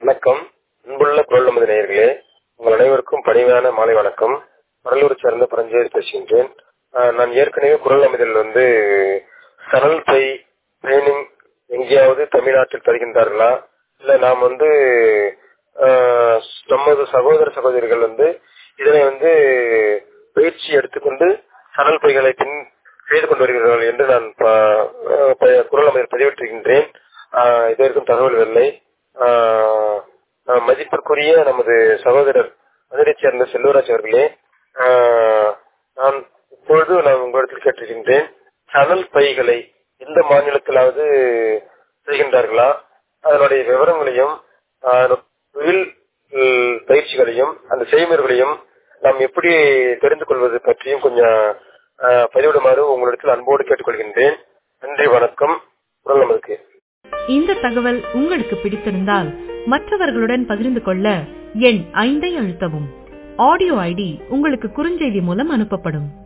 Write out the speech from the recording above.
வணக்கம் அன்புள்ள குரல் நமது நேயர்களே உங்கள் அனைவருக்கும் பணிவான மாலை வணக்கம் கடலூர் சேர்ந்த பரஞ்சேரி பேசுகின்றேன் ஆஹ் நான் ஏற்கனவே குரல் அமைதில் வந்து சரல் பை ட்ரைனிங் எங்கேயாவது தமிழ்நாட்டில் தருகின்றார்களா இல்ல நாம் வந்து ஆஹ் நமது சகோதர சகோதரிகள் வந்து இதனை வந்து பயிற்சி எடுத்துக்கொண்டு சரல் பைகளை பின் செய்து கொண்டு வருகிறார்கள் என்று நான் ப- ப- குரல் அமைதியில் பதிவிட்டிருக்கின்றேன் ஆஹ் இதற்கும் தகவல் இல்லை ஆஹ் ஆஹ் மதிப்பிற்குரிய நமது சகோதரர் மதுரைச் சேர்ந்த செல்வராஜ் அவர்களே ஆஹ் நான் இப்பொழுது நான் உங்களிடத்தில் கேட்டிருக்கின்றேன் சணல் பைகளை எந்த மாநிலத்திலாவது செய்கின்றார்களா அதனுடைய விவரங்களையும் ஆஹ் தொழில் ம், பயிற்சிகளையும் அந்த செய்முறைகளையும் நாம் எப்படி தெரிந்து கொள்வது பற்றியும் கொஞ்சம் ஆஹ் பதிவிடுமாறு உங்களிடத்தில் அன்போடு கேட்டுக்கொள்கின்றேன் நன்றி வணக்கம் குரல் நமதுக்கு இந்த தகவல் உங்களுக்கு பிடித்திருந்தால் மற்றவர்களுடன் பகிர்ந்து கொள்ள எண் ஐந்தை அழுத்தவும் ஆடியோ ஐடி உங்களுக்கு குறுஞ்செய்தி மூலம் அனுப்பப்படும்